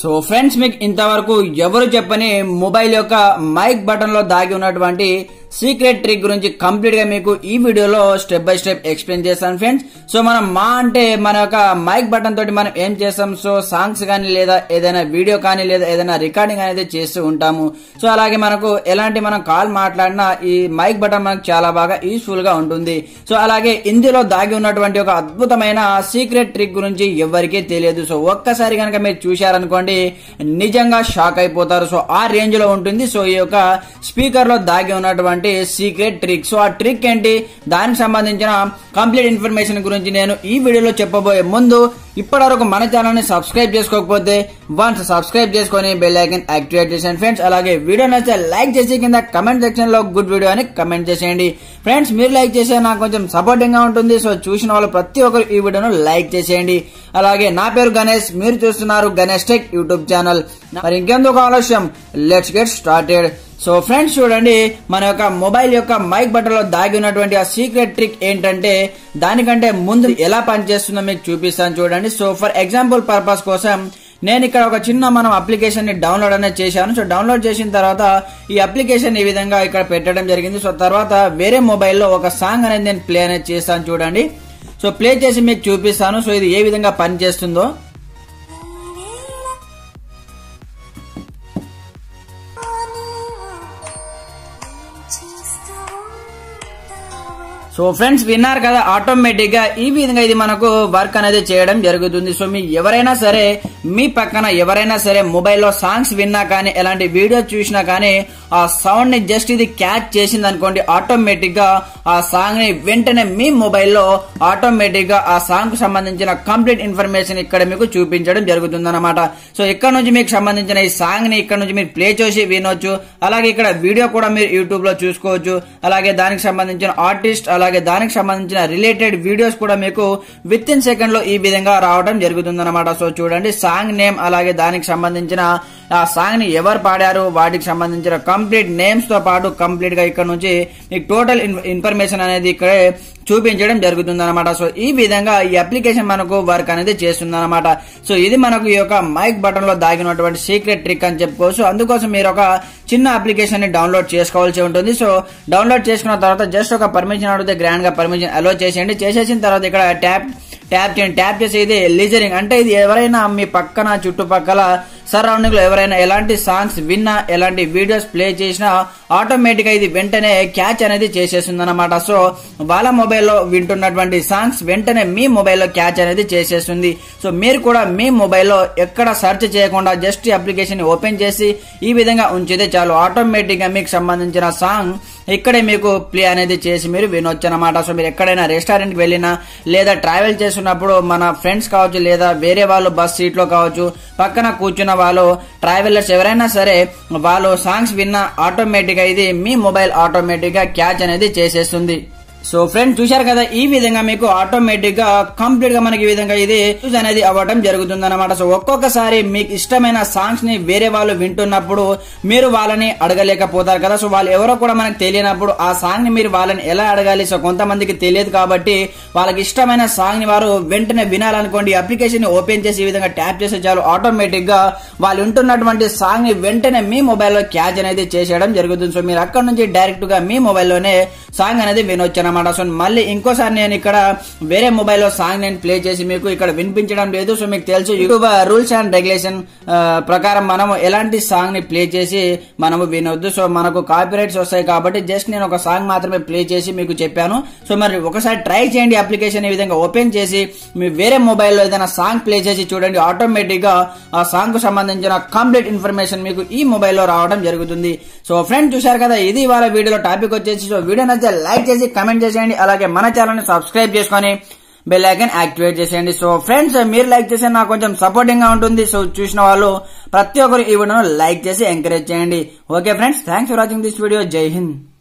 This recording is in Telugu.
సో ఫ్రెండ్స్ మీకు ఇంతవరకు ఎవరు చెప్పని మొబైల్ యొక్క మైక్ బటన్ లో దాగి ఉన్నటువంటి సీక్రెట్ ట్రిక్ గురించి కంప్లీట్ గా మీకు ఈ వీడియోలో స్టెప్ బై స్టెప్ ఎక్స్ప్లెయిన్ చేస్తాను ఫ్రెండ్స్ సో మనం మా అంటే మన యొక్క మైక్ బటన్ తోటి మనం ఏం చేస్తాం సో సాంగ్స్ కానీ లేదా ఏదైనా వీడియో కానీ లేదా ఏదైనా రికార్డింగ్ అనేది చేస్తూ ఉంటాము సో అలాగే మనకు ఎలాంటి మనం కాల్ మాట్లాడినా ఈ మైక్ బటన్ మనకు చాలా బాగా యూస్ఫుల్ గా ఉంటుంది సో అలాగే ఇందులో దాగి ఉన్నటువంటి ఒక అద్భుతమైన సీక్రెట్ ట్రిక్ గురించి ఎవరికీ తెలియదు సో ఒక్కసారి కనుక మీరు చూశారనుకోండి నిజంగా షాక్ అయిపోతారు సో ఆ రేంజ్ లో ఉంటుంది సో ఈ యొక్క స్పీకర్ లో దాగి ఉన్నటువంటి సీక్రెట్ ట్రిక్ సో ఆ ట్రిక్ ఏంటి దానికి సంబంధించిన కంప్లీట్ ఇన్ఫర్మేషన్ గురించి నేను ఈ వీడియోలో చెప్పబోయే ముందు ఇప్పటివరకు మన ఛానల్ ని సబ్స్క్రైబ్ చేసుకోకపోతే వన్స్ సబ్స్క్రైబ్ చేసుకొని బెల్ ఐకన్ యాక్టివేట్ చేసేయండి ఫ్రెండ్స్ అలాగే వీడియో నచ్చితే లైక్ చేసి కింద కమెంట్ సెక్షన్ లో గుడ్ వీడియో అని కమెంట్ చేసేయండి ఫ్రెండ్స్ మీరు లైక్ చేసే నాకు కొంచెం సపోర్టింగ్ గా ఉంటుంది సో చూసిన వాళ్ళు ప్రతి ఒక్కరు ఈ వీడియోను లైక్ చేసేయండి అలాగే నా పేరు గణేష్ మీరు చూస్తున్నారు గణేష్ టెక్ యూట్యూబ్ ఛానల్ మరి ఇంకెందుకు ఆలస్యం let's get started so friends చూడండి మన యొక్క మొబైల్ యొక్క మైక్ బటన్ లో దాగి ఉన్నటువంటి ఆ సీక్రెట్ ట్రిక్ ఏంటంటే దానికంటే ముందు ఎలా పనిచేస్తుందో మీకు చూపిస్తాను చూడండి సో ఫర్ ఎగ్జాంపుల్ పర్పస్ కోసం నేను ఇక్కడ ఒక చిన్న మనం అప్లికేషన్ ని డౌన్లోడ్ అనేది చేశాను సో డౌన్లోడ్ చేసిన తర్వాత ఈ అప్లికేషన్ ఈ విధంగా ఇక్కడ పెట్టడం జరిగింది సో తర్వాత వేరే మొబైల్లో ఒక సాంగ్ అనేది నేను ప్లే అనేది చేస్తాను చూడండి సో ప్లే చేసి మీకు చూపిస్తాను సో ఇది ఏ విధంగా పనిచేస్తుందో సో ఫ్రెండ్స్ విన్నారు కదా ఆటోమేటిక్ గా ఈ విధంగా ఇది మనకు వర్క్ అనేది చేయడం జరుగుతుంది సో మీ ఎవరైనా సరే మీ పక్కన ఎవరైనా సరే మొబైల్లో సాంగ్స్ విన్నా కానీ ఎలాంటి వీడియో చూసినా కానీ ఆ సౌండ్ ని జస్ట్ ఇది క్యాచ్ చేసింది అనుకోండి ఆటోమేటిక్ గా ఆ సాంగ్ ని వెంటనే మీ మొబైల్లో ఆటోమేటిక్ గా ఆ సాంగ్ కు సంబంధించిన కంప్లీట్ ఇన్ఫర్మేషన్ ఇక్కడ మీకు చూపించడం జరుగుతుంది అనమాట సో ఇక్కడ నుంచి మీకు సంబంధించిన ఈ సాంగ్ ని ఇక్కడ నుంచి మీరు ప్లే చేసి వినొచ్చు అలాగే ఇక్కడ వీడియో కూడా మీరు యూట్యూబ్ లో చూసుకోవచ్చు అలాగే దానికి సంబంధించిన ఆర్టిస్ట్ అలాగే దానికి సంబంధించిన రిలేటెడ్ వీడియోస్ కూడా మీకు విత్ ఇన్ సెకండ్ లో ఈ విధంగా రావడం జరుగుతుంది అనమాట సో చూడండి సాంగ్ నేమ్ అలాగే దానికి సంబంధించిన ఆ సాంగ్ ని ఎవరు పాడారు వాటికి సంబంధించిన కంప్లీట్ నేమ్స్ తో పాటు కంప్లీట్ గా ఇక్కడ నుంచి మీకు టోటల్ ఇన్ఫర్మేషన్ అనేది ఇక్కడే చూపించడం జరుగుతుంది అనమాట సో ఈ విధంగా ఈ అప్లికేషన్ మనకు వర్క్ అనేది చేస్తుంది అనమాట సో ఇది మనకు ఈ యొక్క మైక్ బటన్ లో దాగినటువంటి సీక్రెట్ ట్రిక్ అని చెప్పుకోవచ్చు అందుకోసం మీరు ఒక చిన్న అప్లికేషన్ ని డౌన్లోడ్ చేసుకోవాల్సి ఉంటుంది సో డౌన్లోడ్ చేసుకున్న తర్వాత జస్ట్ ఒక పర్మిషన్ అడిగితే గ్రాండ్ గా పర్మిషన్ అలో చేసేయండి చేసేసిన తర్వాత ఇక్కడ ట్యాప్ ట్యాప్ చేయండి ట్యాప్ చేసి ఇది లిజరింగ్ అంటే ఇది ఎవరైనా మీ పక్కన చుట్టుపక్కల సరౌండింగ్ లో ఎవరైనా ఎలాంటి సాంగ్స్ విన్నా ఎలాంటి వీడియోస్ ప్లే చేసినా ఆటోమేటిక్ గా ఇది వెంటనే క్యాచ్ అనేది చేసేస్తుంది అనమాట సో వాళ్ళ మొబైల్లో వింటున్నటువంటి సాంగ్స్ వెంటనే మీ మొబైల్లో క్యాచ్ అనేది చేసేస్తుంది సో మీరు కూడా మీ మొబైల్లో ఎక్కడ సెర్చ్ చేయకుండా జస్ట్ అప్లికేషన్ ఓపెన్ చేసి ఈ విధంగా ఉంచితే చాలు ఆటోమేటిక్ గా మీకు సంబంధించిన సాంగ్ ఇక్కడే మీకు ప్లే అనేది చేసి మీరు వినొచ్చు అనమాట సో మీరు ఎక్కడైనా రెస్టారెంట్కి వెళ్ళినా లేదా ట్రావెల్ చేస్తున్నప్పుడు మన ఫ్రెండ్స్ కావచ్చు లేదా వేరే వాళ్ళు బస్ సీట్లో కావచ్చు పక్కన కూర్చున్న వాళ్ళు ట్రావెలర్స్ ఎవరైనా సరే వాళ్ళు సాంగ్స్ విన్న ఆటోమేటిక్ గా ఇది మీ మొబైల్ ఆటోమేటిక్ గా క్యాచ్ అనేది చేసేస్తుంది సో ఫ్రెండ్స్ చూశారు కదా ఈ విధంగా మీకు ఆటోమేటిక్ గా కంప్లీట్ గా మనకి ఈ విధంగా ఇది యూజ్ అనేది అవ్వడం జరుగుతుంది అనమాట సో ఒక్కొక్కసారి మీకు ఇష్టమైన సాంగ్స్ ని వేరే వాళ్ళు వింటున్నప్పుడు మీరు వాళ్ళని అడగలేకపోతారు కదా సో వాళ్ళు ఎవరో కూడా మనకు తెలియనప్పుడు ఆ సాంగ్ ని మీరు వాళ్ళని ఎలా అడగాలి సో కొంతమందికి తెలియదు కాబట్టి వాళ్ళకి ఇష్టమైన సాంగ్ ని వారు వెంటనే వినాలనుకోండి అప్లికేషన్ ని ఓపెన్ చేసి ఈ విధంగా ట్యాప్ చేసే చాలు ఆటోమేటిక్ గా వాళ్ళు వింటున్నటువంటి సాంగ్ ని వెంటనే మీ మొబైల్లో క్యాచ్ అనేది చేసేయడం జరుగుతుంది సో మీరు అక్కడ నుంచి డైరెక్ట్ గా మీ మొబైల్లోనే సాంగ్ అనేది వినొచ్చు అనమాట సో మళ్ళీ ఇంకోసారి నేను ఇక్కడ వేరే మొబైల్లో సాంగ్ నేను ప్లే చేసి మీకు ఇక్కడ వినిపించడం లేదు సో మీకు తెలుసు యూట్యూబ్ రూల్స్ అండ్ రెగ్యులేషన్ ప్రకారం మనము ఎలాంటి సాంగ్ ని ప్లే చేసి మనము వినొద్దు సో మనకు కాపీరైట్స్ వస్తాయి కాబట్టి జస్ట్ నేను ఒక సాంగ్ మాత్రమే ప్లే చేసి మీకు చెప్పాను సో మరి ఒకసారి ట్రై చేయండి అప్లికేషన్ ఈ విధంగా ఓపెన్ చేసి మీ వేరే మొబైల్లో ఏదైనా సాంగ్ ప్లే చేసి చూడండి ఆటోమేటిక్ గా ఆ సాంగ్ కు సంబంధించిన కంప్లీట్ ఇన్ఫర్మేషన్ మీకు ఈ మొబైల్లో రావడం జరుగుతుంది సో ఫ్రెండ్ చూశారు కదా ఇది వాళ్ళ వీడియోలో టాపిక్ వచ్చేసి సో వీడియో నచ్చితే లైక్ చేసి కమెంట్ చేసేయండి అలాగే మన ఛానల్ ని సబ్స్క్రైబ్ చేసుకొని బెల్ ఐకన్ యాక్టివేట్ చేసేయండి సో ఫ్రెండ్స్ మీరు లైక్ చేస్తే నాకు కొంచెం సపోర్టింగ్ గా ఉంటుంది సో చూసిన వాళ్ళు ప్రతి ఒక్కరు ఈ వీడియోను లైక్ చేసి ఎంకరేజ్ చేయండి okay friends thanks for watching this video జై హింద్